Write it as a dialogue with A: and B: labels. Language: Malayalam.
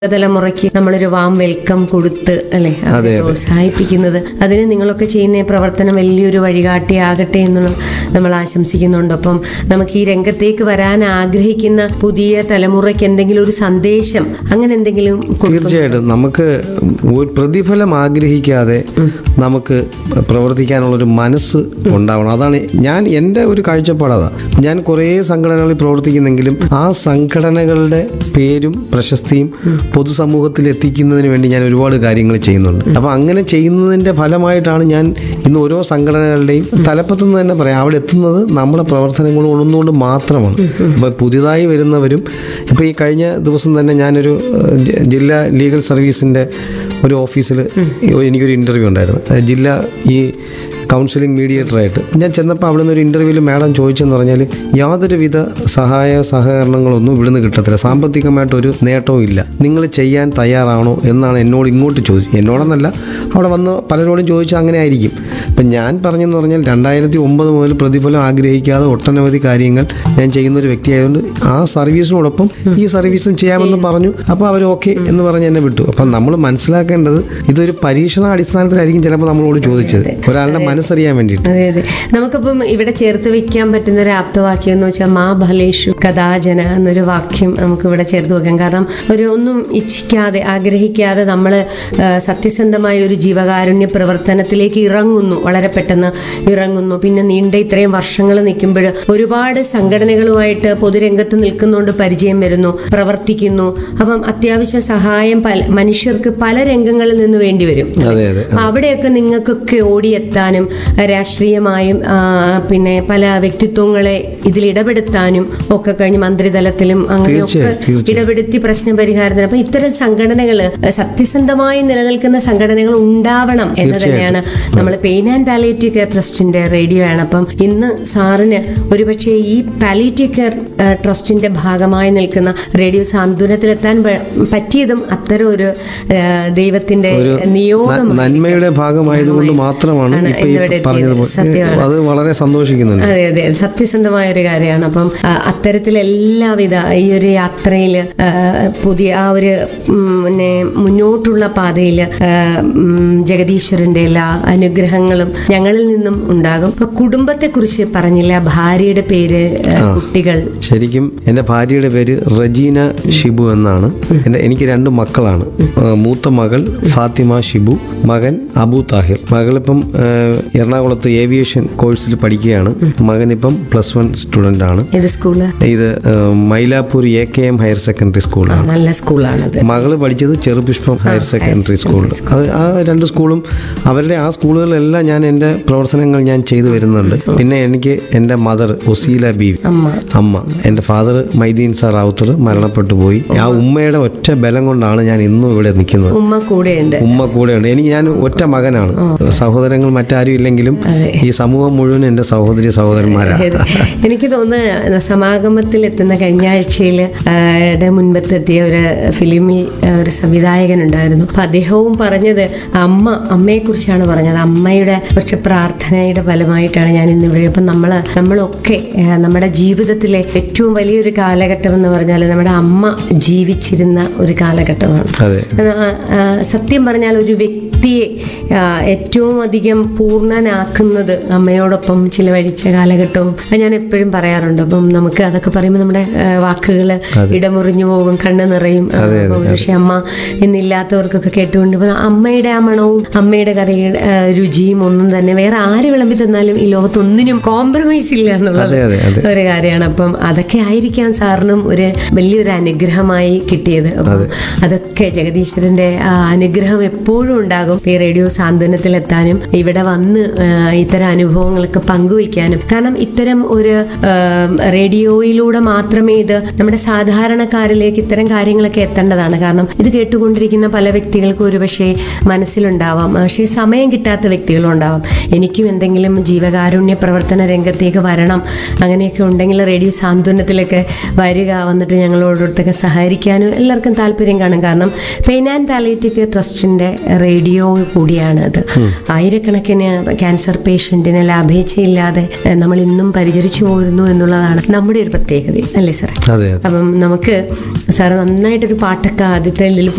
A: തലമുറയ്ക്ക് നമ്മളൊരു വാം വെൽക്കം കൊടുത്ത് അല്ലെ അവരെ പ്രോത്സാഹിപ്പിക്കുന്നത് അതിന് നിങ്ങളൊക്കെ ചെയ്യുന്ന ഈ പ്രവർത്തനം വലിയൊരു വഴികാട്ടിയാകട്ടെ എന്ന് നമ്മൾ ആശംസിക്കുന്നുണ്ട് അപ്പം നമുക്ക് ഈ രംഗത്തേക്ക് വരാൻ ആഗ്രഹിക്കുന്ന പുതിയ തലമുറയ്ക്ക് എന്തെങ്കിലും ഒരു സന്ദേശം അങ്ങനെ എന്തെങ്കിലും കൊടുക്കും
B: തീർച്ചയായിട്ടും നമുക്ക് ഒരു പ്രതിഫലം ആഗ്രഹിക്കാതെ നമുക്ക് പ്രവർത്തിക്കാനുള്ളൊരു മനസ്സ് ഉണ്ടാവണം അതാണ് ഞാൻ എൻ്റെ ഒരു കാഴ്ചപ്പാട് അതാ ഞാൻ കുറേ സംഘടനകളിൽ പ്രവർത്തിക്കുന്നെങ്കിലും ആ സംഘടനകളുടെ പേരും പ്രശസ്തിയും പൊതുസമൂഹത്തിൽ എത്തിക്കുന്നതിന് വേണ്ടി ഞാൻ ഒരുപാട് കാര്യങ്ങൾ ചെയ്യുന്നുണ്ട് അപ്പോൾ അങ്ങനെ ചെയ്യുന്നതിൻ്റെ ഫലമായിട്ടാണ് ഞാൻ ഇന്ന് ഓരോ സംഘടനകളുടെയും തലപ്പത്തു നിന്ന് തന്നെ പറയാം അവിടെ എത്തുന്നത് നമ്മുടെ പ്രവർത്തനങ്ങൾ ഒന്നുകൊണ്ട് മാത്രമാണ് അപ്പോൾ പുതിയതായി വരുന്നവരും ഇപ്പോൾ ഈ കഴിഞ്ഞ ദിവസം തന്നെ ഞാനൊരു ഏഹ്, ജ- ജില്ലാ ലീഗൽ സർവീസിൻ്റെ ഒരു ഓഫീസിൽ എനിക്കൊരു ഇൻ്റർവ്യൂ ഉണ്ടായിരുന്നു അത് ജില്ലാ ഈ കൗൺസിലിംഗ് മീഡിയേറ്ററായിട്ട് ഞാൻ ചെന്നപ്പോൾ അവിടെ നിന്ന് ഒരു ഇൻ്റർവ്യൂവിൽ മാഡം ചോദിച്ചെന്ന് പറഞ്ഞാൽ യാതൊരുവിധ സഹായ സഹകരണങ്ങളൊന്നും ഇവിടുന്ന് കിട്ടത്തില്ല സാമ്പത്തികമായിട്ട് ഒരു നേട്ടവും ഇല്ല നിങ്ങൾ ചെയ്യാൻ തയ്യാറാണോ എന്നാണ് എന്നോട് ഇങ്ങോട്ട് ചോദിച്ചത് എന്നോടെന്നല്ല അവിടെ വന്ന് പലരോടും ചോദിച്ചാൽ അങ്ങനെ ആയിരിക്കും അപ്പം ഞാൻ പറഞ്ഞെന്ന് പറഞ്ഞാൽ രണ്ടായിരത്തി ഒമ്പത് മുതൽ പ്രതിഫലം ആഗ്രഹിക്കാതെ ഒട്ടനവധി കാര്യങ്ങൾ ഞാൻ ചെയ്യുന്ന ഒരു വ്യക്തിയായതുകൊണ്ട് ആ സർവീസിനോടൊപ്പം ഈ സർവീസും ചെയ്യാമെന്ന് പറഞ്ഞു അപ്പോൾ അവർ ഓക്കെ എന്ന് പറഞ്ഞ് എന്നെ വിട്ടു അപ്പം നമ്മൾ മനസ്സിലാക്കേണ്ടത് ഇതൊരു പരീക്ഷണ അടിസ്ഥാനത്തിലായിരിക്കും ചിലപ്പോൾ നമ്മളോട് ചോദിച്ചത് ഒരാളുടെ മനസ്സറിയാൻ വേണ്ടിയിട്ട്
A: അതെ അതെ നമുക്കിപ്പം ഇവിടെ ചേർത്ത് വെക്കാൻ പറ്റുന്ന ഒരു ആപ്തവാക്യം എന്ന് വെച്ചാൽ മാ ബലേഷു കഥാജന എന്നൊരു വാക്യം നമുക്ക് ഇവിടെ ചേർത്ത് വെക്കാം കാരണം ഒരു ഒന്നും ഇച്ഛിക്കാതെ ആഗ്രഹിക്കാതെ നമ്മൾ സത്യസന്ധമായ ഒരു ജീവകാരുണ്യ പ്രവർത്തനത്തിലേക്ക് ഇറങ്ങുന്നു വളരെ പെട്ടെന്ന് ഇറങ്ങുന്നു പിന്നെ നീണ്ട ഇത്രയും വർഷങ്ങൾ നിൽക്കുമ്പോൾ ഒരുപാട് സംഘടനകളുമായിട്ട് പൊതുരംഗത്ത് നിൽക്കുന്നുണ്ട് പരിചയം വരുന്നു പ്രവർത്തിക്കുന്നു അപ്പം അത്യാവശ്യ സഹായം പല മനുഷ്യർക്ക് പല രംഗങ്ങളിൽ നിന്ന് വേണ്ടി വരും
B: അതെ അതെ
A: അപ്പൊ അവിടെയൊക്കെ നിങ്ങൾക്കൊക്കെ ഓടിയെത്താനും രാഷ്ട്രീയമായും ആ, പിന്നെ പല വ്യക്തിത്വങ്ങളെ ഇതിൽ ഇടപെടുത്താനും ഒക്കെ കഴിഞ്ഞ് മന്ത്രിതലത്തിലും അങ്ങനെയൊക്കെ
B: തീർച്ചയായും, തീർച്ചയായും.
A: ഇടപെടുത്തി പ്രശ്ന പരിഹാരത്തിന് അപ്പൊ ഇത്തരം സംഘടനകൾ സത്യസന്ധമായി നിലനിൽക്കുന്ന സംഘടനകൾ ഉണ്ടാവണം എന്ന് തന്നെയാണ് നമ്മൾ പെയിൻ ആൻഡ് പാലിയേറ്റീവ് കെയർ ട്രസ്റ്റിന്റെ റേഡിയോ ആണ് അപ്പം ഇന്ന് സാറിന് ഒരുപക്ഷെ ഈ പാലിയേറ്റീവ് കെയർ ആ, ട്രസ്റ്റിന്റെ ഭാഗമായി നിൽക്കുന്ന റേഡിയോ സാന്ത്വനത്തിലെത്താൻ പ- പറ്റിയതും അത്തരം ഒരു ആ, ദൈവത്തിന്റെ
B: ഒരു
A: നിയോഗം
B: ന- നന്മയുടെ ഭാഗമായതുകൊണ്ട് മാത്രമാണ്
A: ആണ്
B: ഇപ്പൊ
A: ഇന്നിവിടെ
B: ഈ പറഞ്ഞതുപോലെ
A: സത്യമാണ്.
B: അത് വളരെ സന്തോഷിക്കുന്നുണ്ട്
A: അതെ അതെ സത്യസന്ധമായ ഒരു കാര്യമാണ് അപ്പം ആ, അത്തരത്തിൽ എല്ലാവിധ ഈ ഒരു യാത്രയിൽ പുതിയ ആ ഒരു ഉം, പിന്നെ മുന്നോട്ടുള്ള പാതയിൽ ജഗദീശ്വരന്റെ എല്ലാ അനുഗ്രഹങ്ങളും ഞങ്ങളിൽ നിന്നും ഉണ്ടാകും ഇപ്പൊ കുടുംബത്തെ കുറിച്ച് പറഞ്ഞില്ല ഭാര്യയുടെ പേര് ആ, കുട്ടികൾ
B: ശരിക്കും എൻ്റെ ഭാര്യയുടെ പേര് റജീന ഷിബു എന്നാണ് എൻ്റെ എനിക്ക് രണ്ട് മക്കളാണ് ആ, മൂത്ത മകൾ ഫാത്തിമ ഷിബു മകൻ അബു താഹിർ മകളിപ്പം ആ, എറണാകുളത്ത് ഏവിയേഷൻ കോഴ്സിൽ പഠിക്കുകയാണ് മകനിപ്പം പ്ലസ് വൺ സ്റ്റുഡൻ്റ് ആണ്
A: ഏത് സ്കൂള്
B: ഇത് ആ, Mylapore A K M higher secondary സ്കൂളാണ്
A: നല്ല സ്കൂളാണത്
B: മകള് പഠിച്ചത് ചെറുപുഷ്പം ഹയർ സെക്കൻഡറി സ്കൂളിൽ അത് ആ രണ്ട് സ്കൂളും അവരുടെ ആ സ്കൂളുകളിലെല്ലാം ഞാൻ എൻ്റെ പ്രവർത്തനങ്ങൾ ഞാൻ ചെയ്തു വരുന്നുണ്ട് പിന്നെ എനിക്ക് എൻ്റെ മദർ ഒസീല ബീവി
A: അമ്മ
B: അമ്മ എൻ്റെ ഫാദർ മൈദീൻ സാർ ഔത്തർ മരണപ്പെട്ടു പോയി ആ ഉമ്മയുടെ ഒറ്റ ബലം കൊണ്ടാണ് ഞാൻ ഇന്നും ഇവിടെ നിൽക്കുന്നത്
A: ഉമ്മ കൂടെയുണ്ട്
B: ഉമ്മ കൂടെയുണ്ട് എനിക്ക് ഞാൻ ഒറ്റ മകനാണ് സഹോദരങ്ങൾ മറ്റാരും ഇല്ലെങ്കിലും ഈ സമൂഹം മുഴുവൻ എൻ്റെ സഹോദരി സഹോദരന്മാരാണ്
A: അതെ. എനിക്ക് തോന്നുന്നു സമാഗമത്തിൽ എത്തുന്ന കഴിഞ്ഞ ആഴ്ചയിൽ മുൻപത്തെത്തിയ ഒരു ഫിലിമിൽ ആ, ഒരു സംവിധായകൻ ഉണ്ടായിരുന്നു അപ്പൊ അദ്ദേഹവും പറഞ്ഞത് അമ്മ അമ്മയെക്കുറിച്ചാണ് പറഞ്ഞത് അമ്മയുടെ പക്ഷെ പ്രാർത്ഥനയുടെ ഫലമായിട്ടാണ് ഞാൻ ഇന്ന് ഇവിടെ അപ്പം നമ്മൾ നമ്മളൊക്കെ ആ, നമ്മുടെ ജീവിതത്തിലെ ഏറ്റവും വലിയൊരു കാലഘട്ടം എന്ന് പറഞ്ഞാൽ നമ്മുടെ അമ്മ ജീവിച്ചിരുന്ന ഒരു കാലഘട്ടമാണ്
B: അതെ
A: ആ, ആ, സത്യം പറഞ്ഞാൽ ഒരു വ്യക്തിയെ ആ, ഏറ്റവും അധികം പൂർണ്ണനാക്കുന്നത് അമ്മയോടൊപ്പം ചിലവഴിച്ച കാലഘട്ടവും അത് ഞാൻ എപ്പോഴും പറയാറുണ്ട് അപ്പം നമുക്ക് അതൊക്കെ പറയുമ്പോൾ നമ്മുടെ വാക്കുകൾ ഇടമുറിഞ്ഞു പോകും കണ്ണ് നിറയും ആ, അപ്പം പക്ഷെ അമ്മ ഇന്നില്ലാത്തവർക്കൊക്കെ കേട്ടുകൊണ്ട് ഇപ്പൊ അമ്മയുടെ ആ മണവും അമ്മയുടെ കറിയുടെ ആ, രുചിയും ഒന്നും തന്നെ വേറെ ആര് വിളമ്പി തന്നാലും ഈ ലോകത്തൊന്നിനും കോംപ്രമൈസ് ഇല്ല എന്നുള്ളത്
B: അതെ അതെ അതെ
A: ഒരു കാര്യമാണ് അപ്പം അതൊക്കെ ആയിരിക്കാം സാറിനും ഒരു വലിയൊരു അനുഗ്രഹമായി കിട്ടിയത് അപ്പം അതൊക്കെ ജഗദീശ്വരന്റെ ആ അനുഗ്രഹം എപ്പോഴും ഉണ്ടാകും ഈ റേഡിയോ സാന്ത്വനത്തിലെത്താനും ഇവിടെ വന്ന് ആ, ഇത്തരം അനുഭവങ്ങളൊക്കെ പങ്കുവയ്ക്കാനും കാരണം ഇത്തരം ഒരു ആ, റേഡിയോയിലൂടെ മാത്രമേ ഇത് നമ്മുടെ സാധാരണക്കാരിലേക്ക് ഇത്തരം കാര്യങ്ങളൊക്കെ എത്തേണ്ടതാണ് കാരണം ഇത് കേട്ടുകൊണ്ടിരിക്കുന്ന പല വ്യക്തികൾക്കും ഒരുപക്ഷെ മനസ്സിലുണ്ടാവാം പക്ഷേ സമയം കിട്ടാത്ത വ്യക്തികളും ഉണ്ടാവാം എനിക്കും എന്തെങ്കിലും ജീവകാരുണ്യ പ്രവർത്തന രംഗത്തേക്ക് വരണം അങ്ങനെയൊക്കെ ഉണ്ടെങ്കിൽ റേഡിയോ സാന്ത്വനത്തിലൊക്കെ വരിക വന്നിട്ട് ഞങ്ങളോടൊത്തൊക്കെ സഹകരിക്കാനും എല്ലാവർക്കും താല്പര്യം കാണും കാരണം പെയിൻ ആൻഡ് പാലിയേറ്റീവ് കെയർ ട്രസ്റ്റിന്റെ റേഡിയോ കൂടിയാണ് അത് ആയിരക്കണക്കിന് ക്യാൻസർ പേഷ്യന്റിന് ലാഭേച്ഛയില്ലാതെ ഏഹ്, നമ്മൾ ഇന്നും പരിചരിച്ചു പോരുന്നു എന്നുള്ളതാണ് നമ്മുടെ ഒരു പ്രത്യേകത അല്ലേ സാറേ
B: അതെ അതെ
A: അപ്പം നമുക്ക് സാറ് നന്നായിട്ടൊരു പാട്ടൊക്കെ ആദ്യത്തെ ഇതിൽ